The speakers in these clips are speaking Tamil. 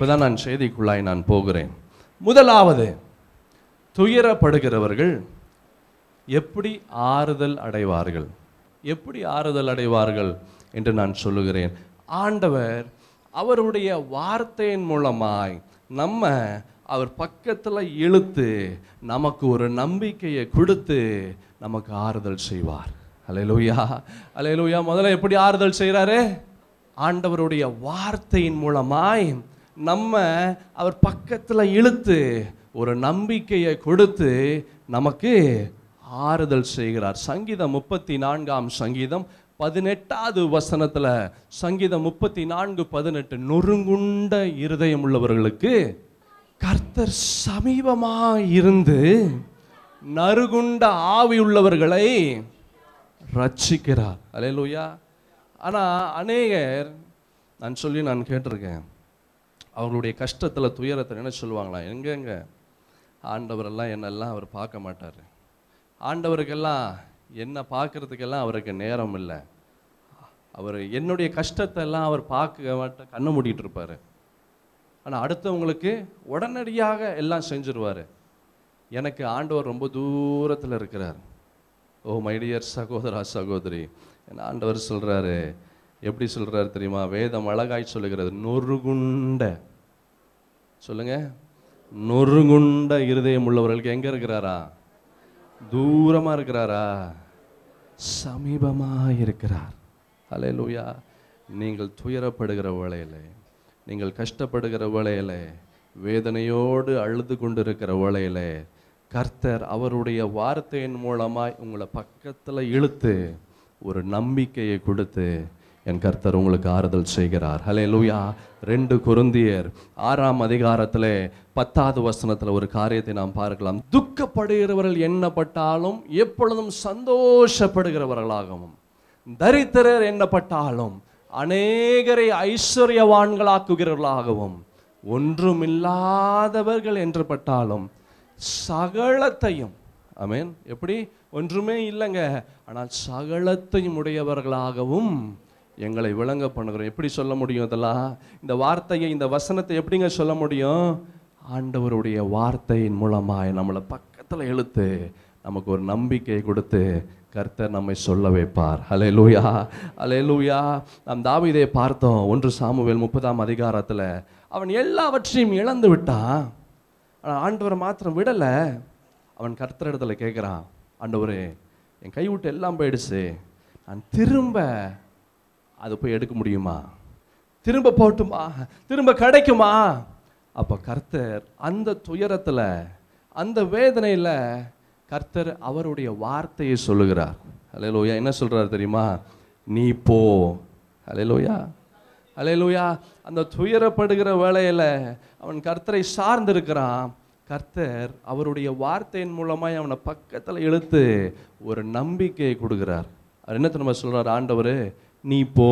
இப்பதான் நான் செய்திக்குள்ளாய் நான் போகிறேன் முதலாவது துயரப்படுகிறவர்கள் எப்படி ஆறுதல் அடைவார்கள் எப்படி ஆறுதல் அடைவார்கள் என்று நான் சொல்லுகிறேன் ஆண்டவர் அவருடைய வார்த்தையின் மூலமாய் நம்ம அவர் பக்கத்தில் இழுத்து நமக்கு ஒரு நம்பிக்கையை கொடுத்து நமக்கு ஆறுதல் செய்வார் அலையலூயா அலையலூயா முதல்ல எப்படி ஆறுதல் செய்கிறாரு ஆண்டவருடைய வார்த்தையின் மூலமாய் நம்ம அவர் பக்கத்தில் இழுத்து ஒரு நம்பிக்கையை கொடுத்து நமக்கு ஆறுதல் செய்கிறார் சங்கீதம் முப்பத்தி நான்காம் சங்கீதம் பதினெட்டாவது வசனத்துல சங்கீதம் முப்பத்தி நான்கு பதினெட்டு நொறுங்குண்ட இருதயம் உள்ளவர்களுக்கு கர்த்தர் சமீபமா இருந்து நறுகுண்ட ஆவி உள்ளவர்களை ரட்சிக்கிறார் அலையலூயா ஆனா அநேகர் நான் சொல்லி நான் கேட்டிருக்கேன் அவர்களுடைய கஷ்டத்தில் துயரத்தில் என்ன சொல்லுவாங்களா எங்கெங்க ஆண்டவரெல்லாம் என்னெல்லாம் அவர் பார்க்க மாட்டார் ஆண்டவருக்கெல்லாம் என்ன பார்க்கறதுக்கெல்லாம் அவருக்கு நேரம் இல்லை அவர் என்னுடைய கஷ்டத்தை எல்லாம் அவர் பார்க்க மாட்ட கண்ணை மூடிட்டு இருப்பார் ஆனால் அடுத்தவங்களுக்கு உடனடியாக எல்லாம் செஞ்சிருவார் எனக்கு ஆண்டவர் ரொம்ப தூரத்தில் இருக்கிறார் ஓ மைடியர் சகோதரா சகோதரி என் ஆண்டவர் சொல்கிறாரு எப்படி சொல்கிறாரு தெரியுமா வேதம் அழகாய் சொல்லுகிறது நொறுகுண்ட சொல்லுங்க நொறுங்குண்ட இருதயம் உள்ளவர்களுக்கு எங்க இருக்கிறாரா தூரமா இருக்கிறாரா சமீபமா இருக்கிறார் ஹalleluya நீங்கள் துயரப்படுகிற வேளையிலே நீங்கள் கஷ்டப்படுகிற வேளையிலே வேதனையோடு அழுது கொண்டிருக்கிற வேளையிலே கர்த்தர் அவருடைய வார்த்தையின் மூலமாய் உங்களை பக்கத்துல இழுத்து ஒரு நம்பிக்கையை கொடுத்து என் கர்த்தர் உங்களுக்கு ஆறுதல் செய்கிறார் ஹலே லூயா ரெண்டு குருந்தியர் ஆறாம் அதிகாரத்திலே பத்தாவது வசனத்துல ஒரு காரியத்தை நாம் பார்க்கலாம் துக்கப்படுகிறவர்கள் எண்ணப்பட்டாலும் எப்பொழுதும் சந்தோஷப்படுகிறவர்களாகவும் தரித்திரர் எண்ணப்பட்டாலும் அநேகரை ஐஸ்வர்யவான்களாக்குகிறவர்களாகவும் ஒன்றுமில்லாதவர்கள் என்று பட்டாலும் சகலத்தையும் ஆமென் எப்படி ஒன்றுமே இல்லைங்க ஆனால் சகலத்தையும் உடையவர்களாகவும் எங்களை விளங்க பண்ணுகிறோம் எப்படி சொல்ல முடியும் இதெல்லாம் இந்த வார்த்தையை இந்த வசனத்தை எப்படிங்க சொல்ல முடியும் ஆண்டவருடைய வார்த்தையின் மூலமாய் நம்மளை பக்கத்தில் இழுத்து நமக்கு ஒரு நம்பிக்கை கொடுத்து கர்த்தர் நம்மை சொல்ல வைப்பார் ஹலே லூயா ஹலே லூயா நாம் தாவீதை பார்த்தோம் ஒன்று சாமுவேல் முப்பதாம் அதிகாரத்தில் அவன் எல்லாவற்றையும் இழந்து விட்டான் ஆனால் ஆண்டவரை மாத்திரம் விடலை அவன் கர்த்தரிடத்துல கேட்குறான் ஆண்டவரே என் கை விட்டு எல்லாம் போயிடுச்சு நான் திரும்ப அது போய் எடுக்க முடியுமா திரும்ப போட்டுமா திரும்ப கிடைக்குமா அப்போ கர்த்தர் அந்த துயரத்தில் அந்த வேதனையில் கர்த்தர் அவருடைய வார்த்தையை சொல்லுகிறார் அலையலோயா என்ன சொல்றார் தெரியுமா நீ போ அலையலோயா அலையலோயா அந்த துயரப்படுகிற வேளையில் அவன் கர்த்தரை சார்ந்திருக்கிறான் கர்த்தர் அவருடைய வார்த்தையின் மூலமாய் அவனை பக்கத்தில் இழுத்து ஒரு நம்பிக்கையை கொடுக்கிறார் அவர் என்ன தெரியுமா சொல்றார் ஆண்டவர் நீ போ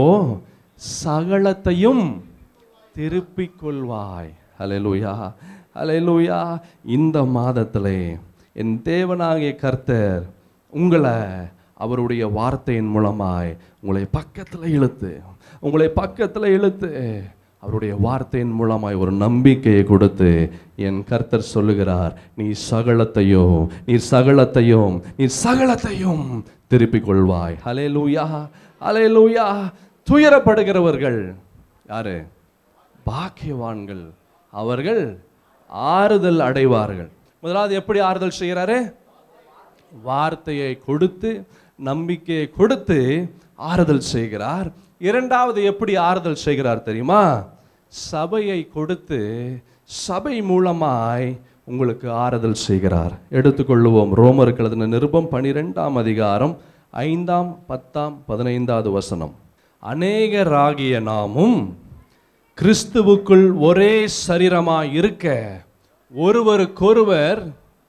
சகலத்தையும் திருப்பிக் கொள்வாய் ஹalleluya ஹalleluya இந்த மாதத்திலே என் தேவனாகிய கர்த்தர் உங்களை அவருடைய வார்த்தையின் மூலமாய் உங்களை பக்கத்தில் இழுத்து உங்களை பக்கத்தில் இழுத்து அவருடைய வார்த்தையின் மூலமாய் ஒரு நம்பிக்கையை கொடுத்து என் கர்த்தர் சொல்லுகிறார் நீ சகலத்தையும் நீ சகலத்தையும் நீ சகலத்தையும் திருப்பிக் கொள்வாய் ஹலே லூயா ஹலே லூயா துயரப்படுகிறவர்கள் யாரு பாக்கியவான்கள் அவர்கள் ஆறுதல் அடைவார்கள் முதலாவது எப்படி ஆறுதல் செய்கிறாரு வார்த்தையை கொடுத்து நம்பிக்கையை கொடுத்து ஆறுதல் செய்கிறார் இரண்டாவது எப்படி ஆறுதல் செய்கிறார் தெரியுமா சபையை கொடுத்து சபை மூலமாய் உங்களுக்கு ஆறுதல் செய்கிறார் எடுத்துக்கொள்ளுவோம் ரோமருக்கு எழுதின நிருபம் பனிரெண்டாம் அதிகாரம் ஐந்தாம் பத்தாம் பதினைந்தாவது வசனம் அநேகராகிய நாமும் கிறிஸ்துவுக்குள் ஒரே சரீரமாய் இருக்க ஒருவருக்கொருவர்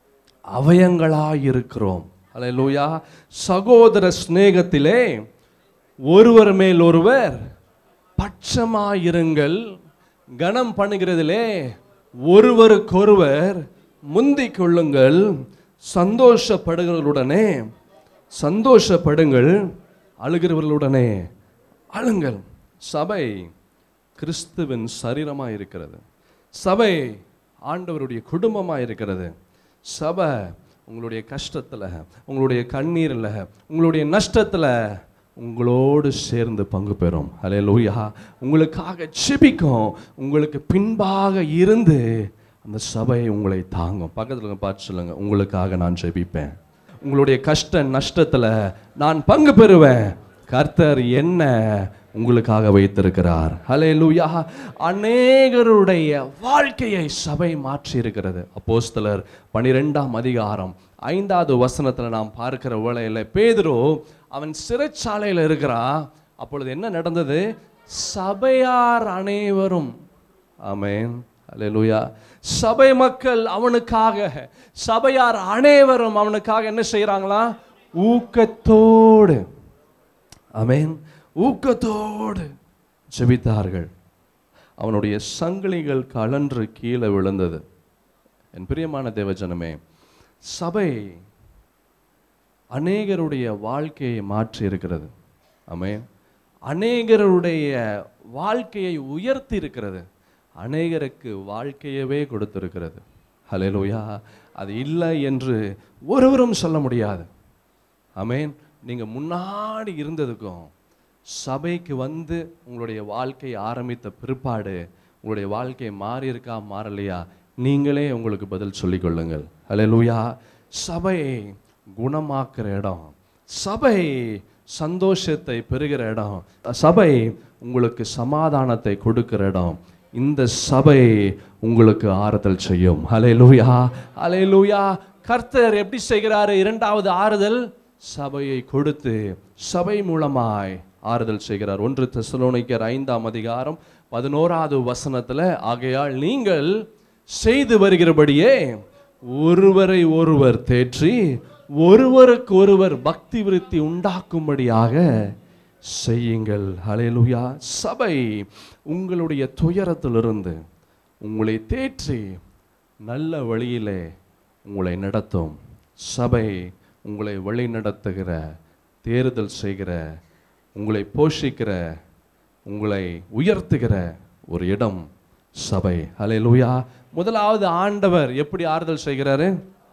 அவயங்களாயிருக்கிறோம் அல்லேலூயா சகோதர சிநேகத்திலே ஒருவர் மேல் ஒருவர் பட்சமாயிருங்கள் கனம் பண்ணுகிறதிலே ஒருவருக்கொருவர் முந்திக் கொள்ளுங்கள் சந்தோஷப்படுகிறவர்களுடனே சந்தோஷப்படுங்கள் அழுகிறவர்களுடனே அழுங்கள் சபை கிறிஸ்துவின் சரீரமாக இருக்கிறது சபை ஆண்டவருடைய குடும்பமாக இருக்கிறது சபை உங்களுடைய கஷ்டத்தில் உங்களுடைய கண்ணீரில் உங்களுடைய நஷ்டத்தில் உங்களோடு சேர்ந்து பங்கு பெறும் அலே லூயா உங்களுக்காக செபிக்கும் உங்களுக்கு பின்பாக இருந்து அந்த சபை உங்களை தாங்கும் பக்கத்தில் பார்த்து சொல்லுங்க உங்களுக்காக நான் செபிப்பேன் உங்களுடைய கஷ்ட நஷ்டத்துல நான் பங்கு பெறுவேன் கர்த்தர் என்ன உங்களுக்காக வைத்திருக்கிறார் ஹலே லூயா அநேகருடைய வாழ்க்கையை சபை மாற்றி இருக்கிறது அப்போஸ்தலர் பனிரெண்டாம் அதிகாரம் ஐந்தாவது வசனத்துல நாம் பார்க்கிற வேளையில பேதுரு அவன் சிறைச்சாலையில் இருக்கிறான் அப்பொழுது என்ன நடந்தது சபையார் அனைவரும் ஆமென் அல்லேலூயா சபை மக்கள் அவனுக்காக சபையார் அனைவரும் அவனுக்காக என்ன செய்றாங்களா ஊக்கத்தோடு ஆமென் ஊக்கத்தோடு ஜெபித்தார்கள் அவனுடைய சங்கிலிகள் கலன்று கீழே விழுந்தது என் பிரியமான தேவஜனமே சபை அநேகருடைய வாழ்க்கையை மாற்றி இருக்கிறது ஆமென் அநேகருடைய வாழ்க்கையை உயர்த்தி இருக்கிறது அநேகருக்கு வாழ்க்கையவே கொடுத்திருக்கிறது ஹalleluya அது இல்லை என்று ஒருவரும் சொல்ல முடியாது ஆமென் நீங்க முன்னாடி இருந்ததுக்கும் சபைக்கு வந்து உங்களுடைய வாழ்க்கையை ஆரம்பித்த பிற்பாடு உங்களுடைய வாழ்க்கை மாறி இருக்கா மாறலையா நீங்களே உங்களுக்கு பதில் சொல்லிக் கொள்ளுங்கள் ஹalleluya சபை குணமாக்குற இடம் சபை சந்தோஷத்தை பெறுகிற இடம் சபை உங்களுக்கு சமாதானத்தை கொடுக்கிற இடம் இந்த சபை உங்களுக்கு ஆறுதல் செய்யும் ஹalleluya ஹalleluya கர்த்தர் எப்படி செய்கிறாரு இரண்டாவது ஆறுதல் சபையை கொடுத்து சபை மூலமாய் ஆறுதல் செய்கிறார் ஒன்று தெசலோனிக்கர் ஐந்தாம் அதிகாரம் பதினோராவது வசனத்துல ஆகையால் நீங்கள் செய்து வருகிறபடியே ஒருவரை ஒருவர் தேற்றி ஒருவருக்கு ஒருவர் பக்தி விருத்தி உண்டாக்கும்படியாக செய்யுங்கள் ஹalleluya சபை உங்களுடைய துயரத்திலிருந்து உங்களை தேற்றி நல்ல வழியிலே உங்களை நடத்தும் சபை உங்களை வழி நடத்துகிற தேறுதல் செய்கிற உங்களை போஷிக்கிற உங்களை உயர்த்துகிற ஒரு இடம் சபை ஹalleluya முதலாவது ஆண்டவர் எப்படி ஆறுதல் செய்கிறாரு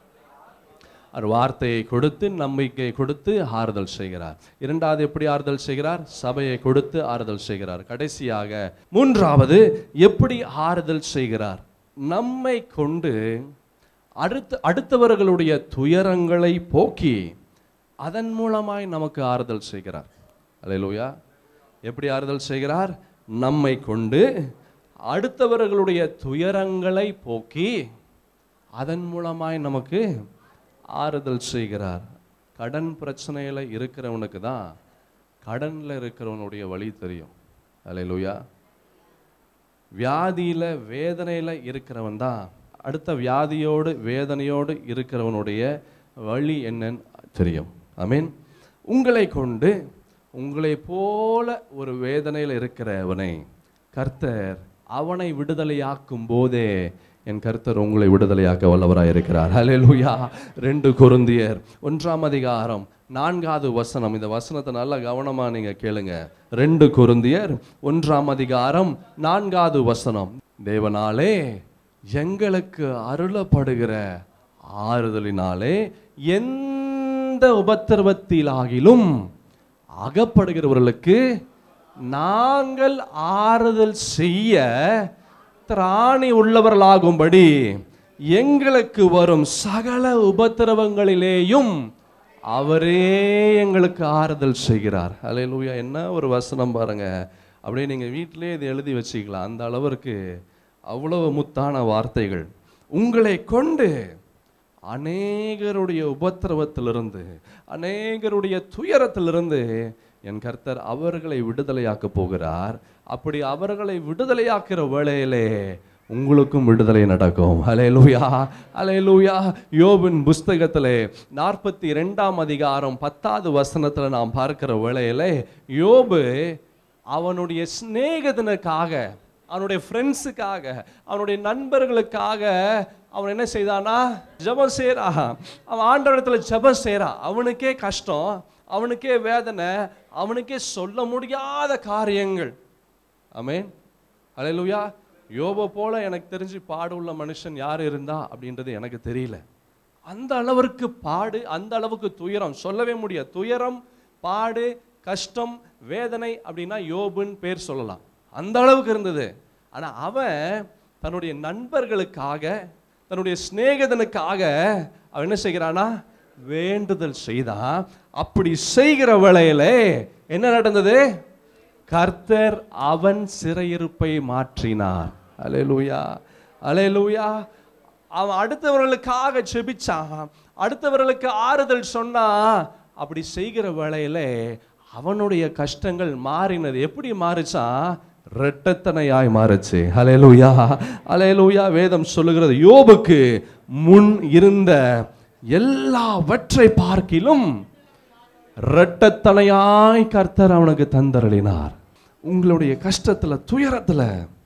அவர் வார்த்தையை கொடுத்து நம்பிக்கை கொடுத்து ஆறுதல் செய்கிறார் இரண்டாவது எப்படி ஆறுதல் செய்கிறார் சபையை கொடுத்து ஆறுதல் செய்கிறார் கடைசியாக மூன்றாவது எப்படி ஆறுதல் செய்கிறார் நம்மை கொண்டு அடுத்த அடுத்தவர்களுடைய துயரங்களை போக்கி அதன் மூலமாய் நமக்கு ஆறுதல் செய்கிறார் அல்லேலூயா எப்படி ஆறுதல் செய்கிறார் நம்மை கொண்டு அடுத்தவர்களுடைய துயரங்களை போக்கி அதன் மூலமாய் நமக்கு ஆறுதல் செய்கிறார் கடன் பிரச்சனையில் இருக்கிறவனுக்கு தான் கடனில் இருக்கிறவனுடைய வழி தெரியும் அல்லேலூயா வியாதியில் வேதனையில் இருக்கிறவன் தான் அடுத்த வியாதியோடு வேதனையோடு இருக்கிறவனுடைய வழி என்னன்னு தெரியும் ஐ உங்களை கொண்டு உங்களை போல ஒரு வேதனையில் இருக்கிறவனை கர்த்தர் அவனை விடுதலையாக்கும் போதே என் கர்த்தர் உங்களை விடுதலையாக்க வல்லவராய் இருக்கிறார் ஹalleluya ரெண்டு கொருந்தியர் ஒன்றாம் அதிகாரம் நான்காவது வசனம் இந்த வசனத்தை நல்லா கவனமா நீங்க கேளுங்க ரெண்டு கொருந்தியர் ஒன்றாம் அதிகாரம் நான்காவது வசனம் தேவனாலே எங்களுக்கு அருளப்படுகிற ஆறுதலினாலே எந்த உபத்திரவத்திலாகிலும் அகப்படுகிறவர்களுக்கு நாங்கள் ஆறுதல் செய்ய திராணி உள்ளவர்களாகும்படி எங்களுக்கு வரும் சகல உபத்திரவங்களிலேயும் அவரே எங்களுக்கு ஆறுதல் செய்கிறார் அல்லேலூயா என்ன ஒரு வசனம் பாருங்க அப்படியே நீங்க வீட்டிலே இதை எழுதி வச்சுக்கலாம் அந்த அளவிற்கு அவ்வளவு முத்தான வார்த்தைகள் உங்களை கொண்டு அநேகருடைய உபத்திரவத்திலிருந்து அநேகருடைய துயரத்திலிருந்து என் கர்த்தர் அவர்களை விடுதலையாக்க போகிறார் அப்படி அவர்களை விடுதலையாக்குற வேளையிலே உங்களுக்கும் விடுதலை நடக்கும் ஹalleluya ஹalleluya யோபின் புஸ்தகத்திலே நாற்பத்தி ரெண்டாம் அதிகாரம் பத்தாவது வசனத்துல நாம் பார்க்கிற வேளையிலே யோபு அவனுடைய சிநேகிதனுக்காக அவனுடைய ஃப்ரெண்ட்ஸுக்காக அவனுடைய நண்பர்களுக்காக அவன் என்ன செய்தானா ஜெபம் செய்றா அவன் ஆண்டவரத்தில் ஜெபம் செய்றான் அவனுக்கே கஷ்டம் அவனுக்கே வேதனை அவனுக்கே சொல்ல முடியாத காரியங்கள் ஆமென் ஹalleluya யோபை போல எனக்கு தெரிஞ்சு பாடு உள்ள மனுஷன் யார் இருந்தா அப்படின்றது எனக்கு தெரியல அந்த அளவிற்கு பாடு அந்த அளவுக்கு துயரம் சொல்லவே முடியாது துயரம் பாடு கஷ்டம் வேதனை அப்படின்னா யோபுன்னு பேர் சொல்லலாம் அந்த அளவுக்கு இருந்தது ஆனா அவன் தன்னுடைய நண்பர்களுக்காக தன்னுடைய சிநேகிதனுக்காக அவன் என்ன செய்கிறானா வேண்டுதல் செய்தான் அப்படி செய்கிற வேளையிலே என்ன நடந்தது கர்த்தர் அவன் சிறையிருப்பை மாற்றினார் அலேலூயா அலேலூயா அவன் அடுத்தவர்களுக்காக செபிச்சான் அடுத்தவர்களுக்கு ஆறுதல் சொன்னா அப்படி செய்கிற வேளையில அவனுடைய கஷ்டங்கள் மாறினது எப்படி மாறுச்சான் ரெட்டத்தனையாய் மாறுச்சு அலேலூயா அலேலூயா வேதம் சொல்லுகிறது யோபுக்கு முன் இருந்த எல்லாவற்றை பார்க்கிலும் இரட்டத்தனையாய் கர்த்தர் அவனுக்கு தந்தரளினார் உங்களுடைய கஷ்டத்துல துயரத்துல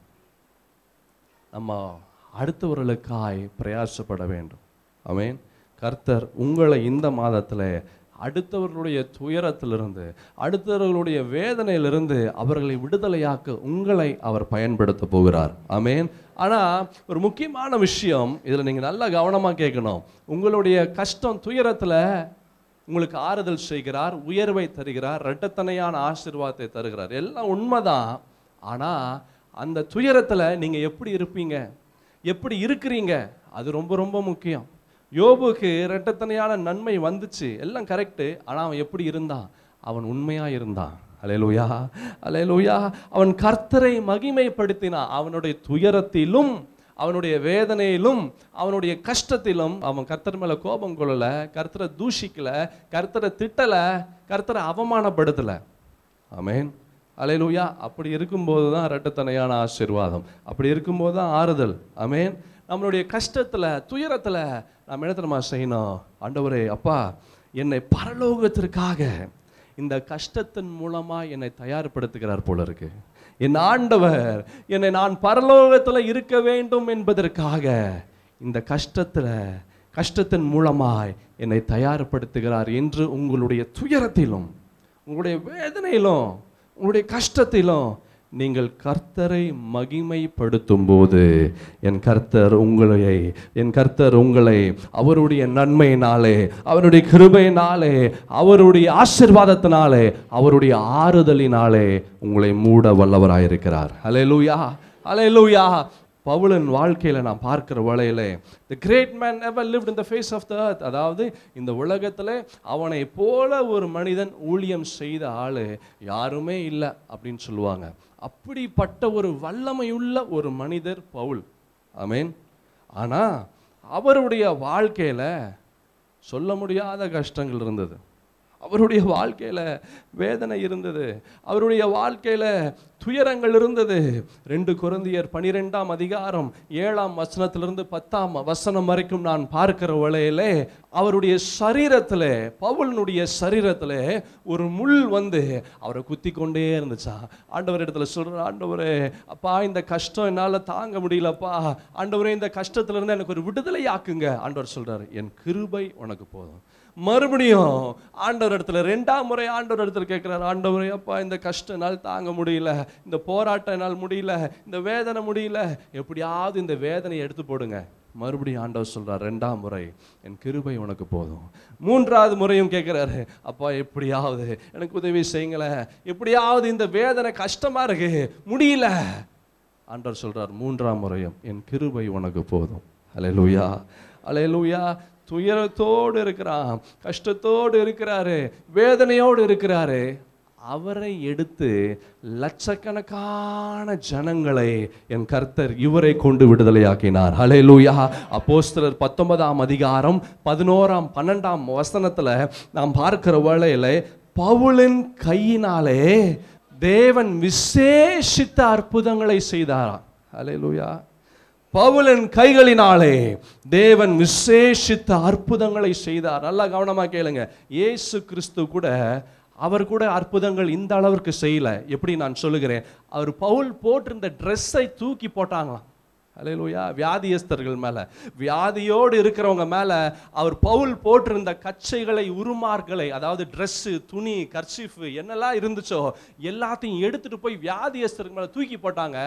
நம்ம அடுத்தவர்களுக்காய் பிரயாசப்பட வேண்டும் ஆமென் கர்த்தர் உங்களை இந்த மாதத்துல அடுத்தவர்களுடைய துயரத்திலிருந்து அடுத்தவர்களுடைய வேதனையிலிருந்து அவர்களை விடுதலையாக்க உங்களை அவர் பயன்படுத்த போகிறார் ஆமென் ஆனா ஒரு முக்கியமான விஷயம் இதுல நீங்க நல்லா கவனமா கேட்கணும் உங்களுடைய கஷ்டம் துயரத்துல உங்களுக்கு ஆறுதல் செய்கிறார் உயர்வை தருகிறார் இரட்டத்தனையான ஆசீர்வாதத்தை தருகிறார் எல்லாம் உண்மைதான் ஆனா அந்த துயரத்துல நீங்க எப்படி இருப்பீங்க எப்படி இருக்கிறீங்க அது ரொம்ப ரொம்ப முக்கியம் யோபுக்கு இரட்டத்தனையான நன்மை வந்துச்சு எல்லாம் கரெக்டு ஆனா அவன் எப்படி இருந்தான் அவன் உண்மையா இருந்தான் அலையலூயா அலையலூயா அவன் கர்த்தரை மகிமைப்படுத்தினான் அவனுடைய துயரத்திலும் அவனுடைய வேதனையிலும் அவனுடைய கஷ்டத்திலும் அவன் கர்த்தர் மேல கோபம் கொள்ளல கர்த்தரை தூஷிக்கல கர்த்தரை திட்டல கர்த்தரை அவமானப்படுத்தல ஆமென் அலையலூயா அப்படி இருக்கும்போது தான் இரட்டத்தனையான ஆசீர்வாதம் அப்படி இருக்கும்போது தான் ஆறுதல் ஆமென் நம்மளுடைய கஷ்டத்துல துயரத்துல நாம் என்ன தெரியுமா செய்யணும் ஆண்டவரே அப்பா என்னை பரலோகத்திற்காக இந்த கஷ்டத்தின் மூலமா என்னை தயார்படுத்துகிறார் போல இருக்கு என் ஆண்டவர் என்னை நான் பரலோகத்துல இருக்க வேண்டும் என்பதற்காக இந்த கஷ்டத்துல கஷ்டத்தின் மூலமாய் என்னை தயார்படுத்துகிறார் என்று உங்களுடைய துயரத்திலும் உங்களுடைய வேதனையிலும் உங்களுடைய கஷ்டத்திலும் நீங்கள் கர்த்தரை மகிமைப்படுத்தும் போது என் கர்த்தர் உங்களை என் கர்த்தர் உங்களை அவருடைய நன்மையினாலே அவருடைய கிருபையினாலே அவருடைய ஆசிர்வாதத்தினாலே அவருடைய ஆறுதலினாலே உங்களை மூட வல்லவராயிருக்கிறார் அலையலூயா அலையலூயா பவுலன் வாழ்க்கையில நான் பார்க்கிற வேளையிலே the great man ever lived in the face of the earth அதாவது இந்த உலகத்துல அவனை போல ஒரு மனிதன் ஊழியம் செய்த ஆளு யாருமே இல்லை அப்படின்னு சொல்லுவாங்க அப்படிப்பட்ட ஒரு வல்லமையுள்ள ஒரு மனிதர் பவுல் ஆமென் ஆனா அவருடைய வாழ்க்கையில சொல்ல முடியாத கஷ்டங்கள் இருந்தது அவருடைய வாழ்க்கையில வேதனை இருந்தது அவருடைய வாழ்க்கையில துயரங்கள் இருந்தது ரெண்டு குருந்தியர் பனிரெண்டாம் அதிகாரம் ஏழாம் வசனத்திலிருந்து பத்தாம் வசனம் வரைக்கும் நான் பார்க்கிற வேளையிலே அவருடைய சரீரத்துல பவுலனுடைய சரீரத்துல ஒரு முள் வந்து அவரை குத்தி கொண்டே இருந்துச்சா ஆண்டவர் இடத்துல சொல்ற ஆண்டவரே அப்பா இந்த கஷ்டம் என்னால தாங்க முடியலப்பா ஆண்டவரே இந்த கஷ்டத்துல இருந்து எனக்கு ஒரு விடுதலை ஆக்குங்க ஆண்டவர் சொல்றாரு என் கிருபை உனக்கு போதும் மறுபடியும் ஆண்டவர் இடத்துல ரெண்டாம் முறை ஆண்டவர் இடத்துல கேட்கிறார் ஆண்டவரே அப்பா இந்த கஷ்டம் என்னால் தாங்க முடியல இந்த போராட்டம் என்னால் முடியல இந்த வேதனை முடியல எப்படியாவது இந்த வேதனையை எடுத்து போடுங்க மறுபடியும் ஆண்டவர் சொல்றார் ரெண்டாம் முறை என் கிருபை உனக்கு போதும் மூன்றாவது முறையும் கேட்கிறாரு அப்பா எப்படியாவது எனக்கு உதவி செய்யுங்களேன் எப்படியாவது இந்த வேதனை கஷ்டமா இருக்கு முடியல ஆண்டவர் சொல்றார் மூன்றாம் முறையும் என் கிருபை உனக்கு போதும் அலையலூயா அலையலூயா துயரத்தோடு இருக்கிறான் கஷ்டத்தோடு இருக்கிறாரு வேதனையோடு இருக்கிறாரு அவரை எடுத்து லட்சக்கணக்கான ஜனங்களை என் கர்த்தர் இவரை கொண்டு விடுதலையாக்கினார் ஹalleluya அப்போஸ்தலர் பத்தொன்பதாம் அதிகாரம் பதினோராம் பன்னெண்டாம் வசனத்துல நாம் பார்க்கிற வேளையில பவுலின் கையினாலே தேவன் விசேஷித்த அற்புதங்களை செய்தாராம் ஹalleluya பவுலின் கைகளினாலே தேவன் விசேஷித்த அற்புதங்களை செய்தார் நல்லா கவனமா கேளுங்க இயேசு கிறிஸ்து கூட அவர் கூட அற்புதங்கள் இந்த அளவிற்கு செய்யல எப்படி நான் சொல்லுகிறேன் அவர் பவுல் போட்டிருந்த ட்ரெஸ்ஸை தூக்கி போட்டாங்களாம் அலையலூயா வியாதியஸ்தர்கள் மேல வியாதியோடு இருக்கிறவங்க மேல அவர் பவுல் போட்டிருந்த கச்சைகளை உருமார்களை அதாவது ட்ரெஸ்ஸு துணி கர்ச்சிஃப் என்னெல்லாம் இருந்துச்சோ எல்லாத்தையும் எடுத்துட்டு போய் வியாதியஸ்தர்கள் மேல தூக்கி போட்டாங்க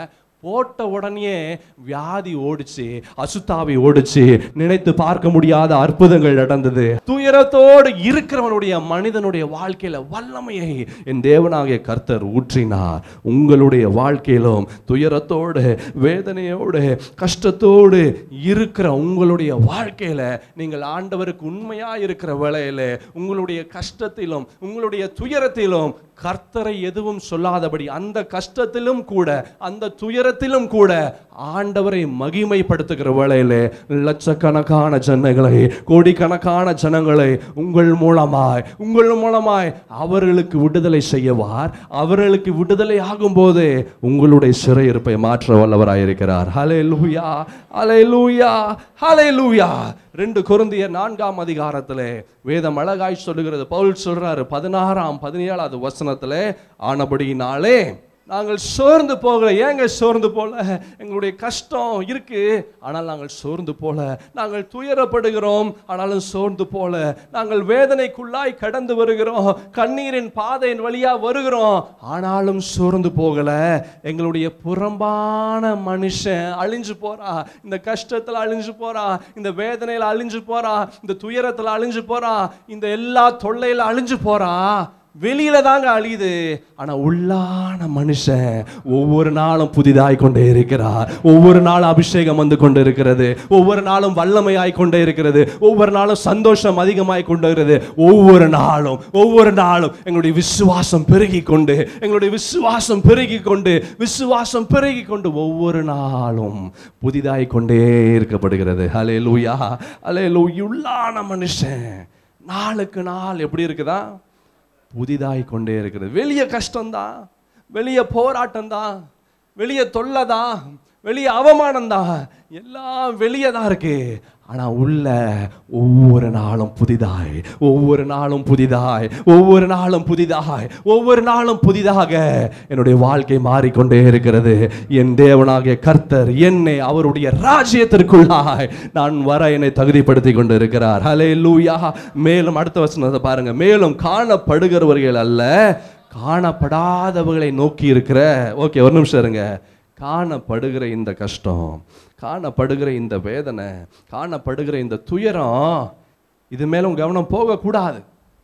போட்ட உடனே வியாதி ஓடிச்சு அசுத்தாவி ஓடிச்சு நினைத்து பார்க்க முடியாத அற்புதங்கள் நடந்தது துயரத்தோடு இருக்கிறவனுடைய மனிதனுடைய வாழ்க்கையில வல்லமையை என் தேவனாகிய கர்த்தர் ஊற்றினார் உங்களுடைய வாழ்க்கையிலும் துயரத்தோடு வேதனையோடு கஷ்டத்தோடு இருக்கிற உங்களுடைய வாழ்க்கையில நீங்கள் ஆண்டவருக்கு உண்மையா இருக்கிற வேளையில உங்களுடைய கஷ்டத்திலும் உங்களுடைய துயரத்திலும் கர்த்தரை எதுவும் சொல்லாதபடி அந்த கஷ்டத்திலும் கூட அந்த துயரத்திலும் கூட ஆண்டவரை மகிமைப்படுத்துகிற வேளையிலே லட்சக்கணக்கான ஜனங்களை கோடிக்கணக்கான ஜனங்களை உங்கள் மூலமாய் உங்கள் மூலமாய் அவர்களுக்கு விடுதலை செய்யவார் அவர்களுக்கு விடுதலை ஆகும்போது உங்களுடைய சிறையிருப்பை மாற்ற வல்லவராயிருக்கிறார் ஹலே லூயா ஹலே லூயா ஹலே லூயா ரெண்டு குருந்தியர் நான்காம் அதிகாரத்திலே வேதம் அழகாய் சொல்லுகிறது பவுல் சொல்றாரு பதினாறாம் பதினேழாவது வசனத்திலே ஆனபடியினாலே நாங்கள் சோர்ந்து போகல ஏங்க சோர்ந்து போல எங்களுடைய கஷ்டம் இருக்கு ஆனால் நாங்கள் சோர்ந்து போல நாங்கள் துயரப்படுகிறோம் ஆனாலும் சோர்ந்து போல நாங்கள் வேதனைக்குள்ளாய் கடந்து வருகிறோம் கண்ணீரின் பாதையின் வழியா வருகிறோம் ஆனாலும் சோர்ந்து போகல எங்களுடைய புறம்பான மனுஷன் அழிஞ்சு போறா இந்த கஷ்டத்துல அழிஞ்சு போறா இந்த வேதனையில அழிஞ்சு போறா இந்த துயரத்துல அழிஞ்சு போறா இந்த எல்லா தொல்லையில அழிஞ்சு போறா வெளியில தாங்க அழியுது ஆனா உள்ளான மனுஷன் ஒவ்வொரு நாளும் புதிதாய் கொண்டே இருக்கிறார் ஒவ்வொரு நாளும் அபிஷேகம் வந்து கொண்டு இருக்கிறது ஒவ்வொரு நாளும் வல்லமையாய் கொண்டே இருக்கிறது ஒவ்வொரு நாளும் சந்தோஷம் அதிகமாய் கொண்டு இருக்கிறது ஒவ்வொரு நாளும் ஒவ்வொரு நாளும் எங்களுடைய விசுவாசம் பெருகி கொண்டு எங்களுடைய விசுவாசம் பெருகி கொண்டு விசுவாசம் பெருகி கொண்டு ஒவ்வொரு நாளும் புதிதாய் கொண்டே இருக்கப்படுகிறது ஹலே லூயா ஹலே உள்ளான மனுஷன் நாளுக்கு நாள் எப்படி இருக்குதா புதிதாய் கொண்டே இருக்கிறது வெளிய கஷ்டம்தான் வெளிய போராட்டம் தான் வெளிய தொல்லை தான் வெளிய அவமானம் தான் எல்லாம் வெளியே தான் இருக்கு ஆனா உள்ள ஒவ்வொரு நாளும் புதிதாய் ஒவ்வொரு நாளும் புதிதாய் ஒவ்வொரு நாளும் புதிதாய் ஒவ்வொரு நாளும் புதிதாக என்னுடைய வாழ்க்கை மாறிக்கொண்டே இருக்கிறது என் தேவனாகிய கர்த்தர் என்னை அவருடைய ராஜ்யத்திற்குள்ளாய் நான் வர என்னை தகுதிப்படுத்தி கொண்டு இருக்கிறார் ஹலே லூயா மேலும் அடுத்த வசனத்தை பாருங்க மேலும் காணப்படுகிறவர்கள் அல்ல காணப்படாதவர்களை நோக்கி இருக்கிற ஓகே ஒரு நிமிஷம் இருங்க காணப்படுகிற இந்த கஷ்டம் காணப்படுகிற இந்த வேதனை காணப்படுகிற இந்த துயரம் இது மேல உங்க கவனம் போகக்கூடாது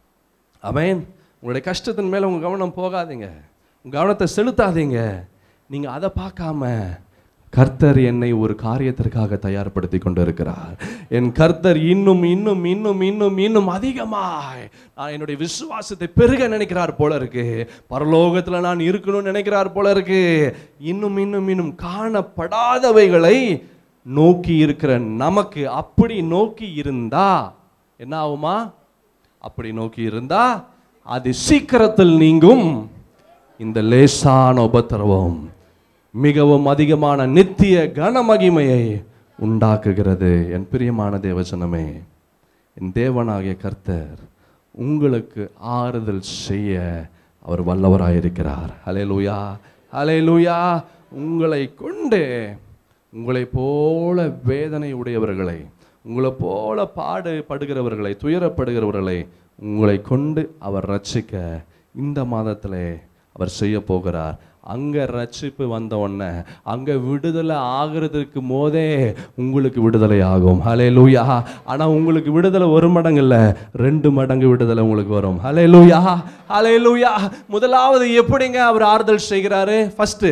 அவன் உங்களுடைய கஷ்டத்தின் மேல உங்க கவனம் போகாதீங்க உங்க கவனத்தை செலுத்தாதீங்க நீங்க அதை பார்க்காம கர்த்தர் என்னை ஒரு காரியத்திற்காக தயார்படுத்தி கொண்டிருக்கிறார் என் கர்த்தர் இன்னும் இன்னும் இன்னும் இன்னும் இன்னும் அதிகமாய் நான் என்னுடைய விசுவாசத்தை பெருக நினைக்கிறார் போல இருக்கு பரலோகத்துல நான் இருக்கணும்னு நினைக்கிறார் போல இருக்கு இன்னும் இன்னும் இன்னும் காணப்படாதவைகளை நோக்கி இருக்கிற நமக்கு அப்படி நோக்கி இருந்தா என்ன ஆகுமா அப்படி நோக்கி இருந்தா அது சீக்கிரத்தில் நீங்கும் இந்த லேசான உபத்திரவம் மிகவும் அதிகமான நித்திய கனமகிமையை உண்டாக்குகிறது என் பிரியமான தேவசனமே என் தேவனாகிய கர்த்தர் உங்களுக்கு ஆறுதல் செய்ய அவர் வல்லவராயிருக்கிறார் ஹலே லூயா ஹலே லூயா உங்களை கொண்டு உங்களை போல வேதனை உடையவர்களை உங்களை போல பாடுபடுகிறவர்களை துயரப்படுகிறவர்களை உங்களை கொண்டு அவர் ரட்சிக்க இந்த மாதத்திலே அவர் செய்ய போகிறார் அங்க ரட்சிப்பு வந்த உடனே அங்க விடுதலை ஆகிறதுக்கு போதே உங்களுக்கு விடுதலை ஆகும் ஹலே லூயா ஆனா உங்களுக்கு விடுதலை ஒரு மடங்கு இல்ல ரெண்டு மடங்கு விடுதலை உங்களுக்கு வரும் ஹலே லூயா ஹலே லூயா முதலாவது எப்படிங்க அவர் ஆறுதல் செய்கிறாரு ஃபர்ஸ்ட்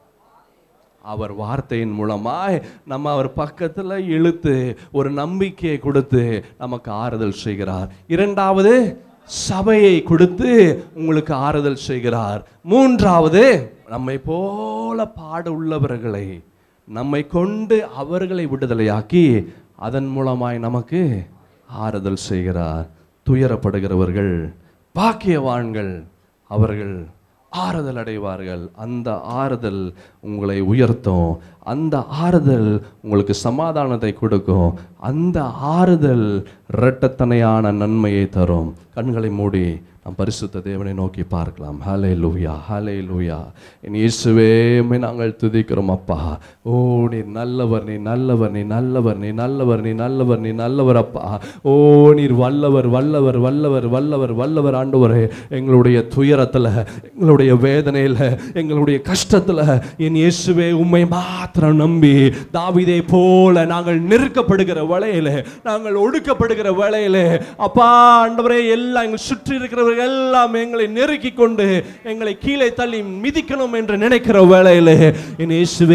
அவர் வார்த்தையின் மூலமாய் நம்ம அவர் பக்கத்துல இழுத்து ஒரு நம்பிக்கையை கொடுத்து நமக்கு ஆறுதல் செய்கிறார் இரண்டாவது சபையை கொடுத்து உங்களுக்கு ஆறுதல் செய்கிறார் மூன்றாவது நம்மை போல பாட உள்ளவர்களை நம்மை கொண்டு அவர்களை விடுதலையாக்கி அதன் மூலமாய் நமக்கு ஆறுதல் செய்கிறார் துயரப்படுகிறவர்கள் பாக்கியவான்கள் அவர்கள் ஆறுதல் அடைவார்கள் அந்த ஆறுதல் உங்களை உயர்த்தும் அந்த ஆறுதல் உங்களுக்கு சமாதானத்தை கொடுக்கும் அந்த ஆறுதல் இரட்டத்தனையான நன்மையை தரும் கண்களை மூடி நாம் பரிசுத்த தேவனை நோக்கி பார்க்கலாம் ஹலே லூயா ஹலே லூயா என் இயேசுவே உம்மை நாங்கள் துதிக்கிறோம் அப்பா ஓ நீ நல்லவர் நீ நல்லவர் நீ நல்லவர் நீ நல்லவர் நீ நல்லவர் நீ நல்லவர் அப்பா ஓ நீர் வல்லவர் வல்லவர் வல்லவர் வல்லவர் வல்லவர் ஆண்டவரே எங்களுடைய துயரத்தில் எங்களுடைய வேதனையில் எங்களுடைய கஷ்டத்தில் என் இயேசுவே உம்மை மாத்திரம் நம்பி தாவிதை போல நாங்கள் நெருக்கப்படுகிற வேளையில நாங்கள் ஒடுக்கப்படுகிற வேளையில அப்பா ஆண்டவரே எல்லாம் எங்கள் சுற்றி இருக்கிறவர்கள் எல்லாம் எங்களை நெருக்கி கொண்டு எங்களை கீழே தள்ளி மிதிக்கணும் என்று நினைக்கிற வேளையில என் இயேசுவே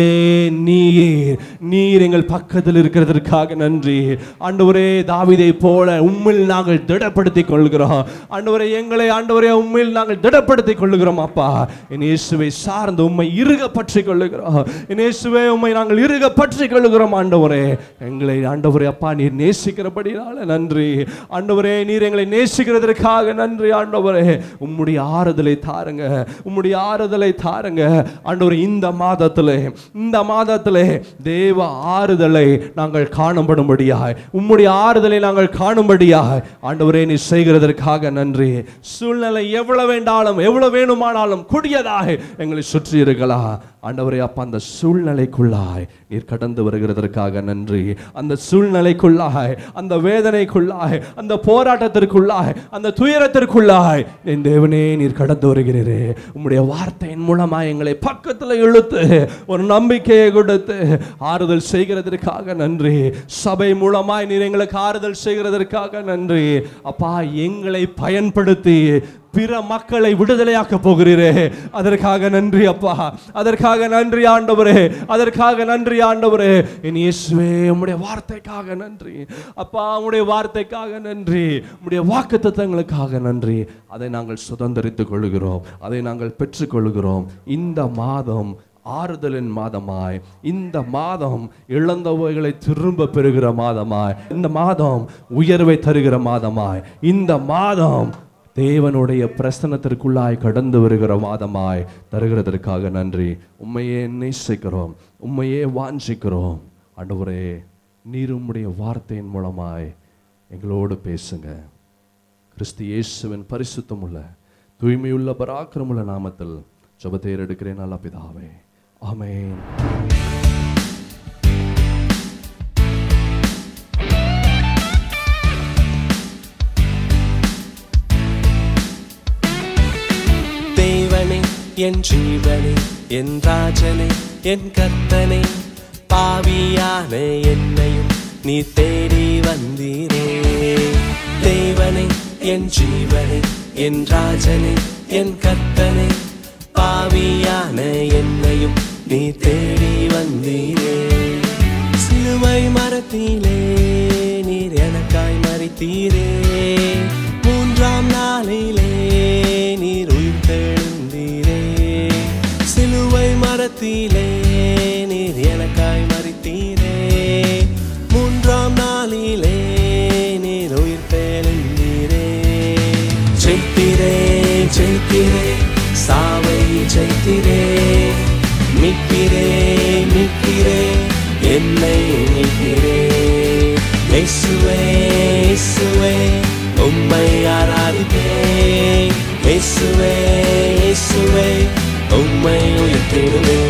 நீர் நீர் எங்கள் பக்கத்தில் இருக்கிறதற்காக நன்றி ஆண்டவரே தாவிதை போல உம்மில் நாங்கள் திடப்படுத்திக் கொள்கிறோம் ஆண்டவரே எங்களை ஆண்டவரே உம்மில் நாங்கள் திடப்படுத்திக் கொள்ளுகிறோம் அப்பா என் இயேசுவை சார்ந்து உம்மை இருக பற்றி கொள்ளுகிறோம் என் இயேசுவே உம்மை நாங்கள் இருக பற்றி கொள்ளுகிறோம் ஆண்டவரே எங்களை ஆண்டவரே அப்பா நீர் நேசிக்கிறபடினால நன்றி ஆண்டவரே நீர் எங்களை நேசிக்கிறதற்காக நன்றி ஆண்டவரே உம்முடைய ஆறுதலை தாருங்க உம்முடைய ஆறுதலை தாருங்க ஆண்டவரே இந்த மாதத்திலே இந்த மாதத்திலே தேவ ஆறுதலை நாங்கள் காணும்படும்படியாய் உம்முடைய ஆறுதலை நாங்கள் காணும்படியாய் ஆண்டவரே நீ செய்கிறதற்காக நன்றி சூழ்நிலை எவ்வளவு வேண்டாலும் எவ்வளவு வேணுமானாலும் கொடியதாக எங்களை சுற்றி இருக்கலாம் ஆண்டவரே அப்பா அந்த சூழ்நிலைக்குள்ளாய் நீர் கடந்து வருகிறதற்காக நன்றி அந்த சூழ்நிலைக்குள்ளாய் அந்த வேதனைக்குள்ளாய் அந்த போராட்டத்திற்குள்ளாய் அந்த துயரத்திற்குள்ளாய் என் தேவனே நீர் கடந்து வருகிறீரே உம்முடைய வார்த்தையின் மூலமா எங்களை பக்கத்துல இழுத்து ஒரு நம்பிக்கையை கொடுத்து ஆறுதல் செய்கிறதற்காக நன்றி சபை மூலமாய் நீர் எங்களுக்கு ஆறுதல் செய்கிறதற்காக நன்றி அப்பா எங்களை பயன்படுத்தி பிற மக்களை விடுதலையாக்க போகிறீரே அதற்காக நன்றி அப்பா அதற்காக நன்றி ஆண்டவரே அதற்காக நன்றி ஆண்டவரே என் இயேசுவே உம்முடைய வார்த்தைக்காக நன்றி அப்பா உம்முடைய வார்த்தைக்காக நன்றி உம்முடைய வாக்குத்தத்தங்களுக்காக நன்றி அதை நாங்கள் சுதந்திரித்துக் கொள்கிறோம் அதை நாங்கள் பெற்றுக்கொள்கிறோம் இந்த மாதம் ஆறுதலின் மாதமாய் இந்த மாதம் இழந்தவைகளை திரும்ப பெறுகிற மாதமாய் இந்த மாதம் உயர்வை தருகிற மாதமாய் இந்த மாதம் தேவனுடைய பிரசனத்திற்குள்ளாய் கடந்து வருகிற மாதமாய் தருகிறதற்காக நன்றி உண்மையே நேசிக்கிறோம் உண்மையே வாஞ்சிக்கிறோம் ஆண்டவரே நீர் உம்முடைய வார்த்தையின் மூலமாய் எங்களோடு பேசுங்க கிறிஸ்து இயேசுவின் பரிசுத்தமுள்ள தூய்மையுள்ள பராக்கிரமுள்ள நாமத்தில் ஜபத்தை எடுக்கிறேன் நல்ல பிதாவே ஆமென் தேவனே என் ஜீவனே என் ராஜனே என் கர்த்தனே பாவியான என்னையும் நீ தேடி வந்தீரே தேவனே என் ஜீவனே என் ராஜனே என் கர்த்தனே பாவியான என்னையும் நீ தேடி வந்தீரே சிலுவை மரத்திலே நீர் எனக்காய் மறித்தீரே மூன்றாம் நாளிலே நீர் உயிர் தெழுந்தீரே சிலுவை மரத்திலே நீர் எனக்காய் மறித்தீரே மூன்றாம் நாளிலே நீர் உயிர் தெழுந்தீரே ஜெயித்திரே ஜெயித்திரே சாவை ஜெயித்திரே மீட்கிறே மீட்கிறே என்னை மீட்கிறே இயேசுவே இயேசுவே உம்மை ஆராதிப்பேன் இயேசுவே இயேசுவே உம்மை உயர்த்திடுவேன்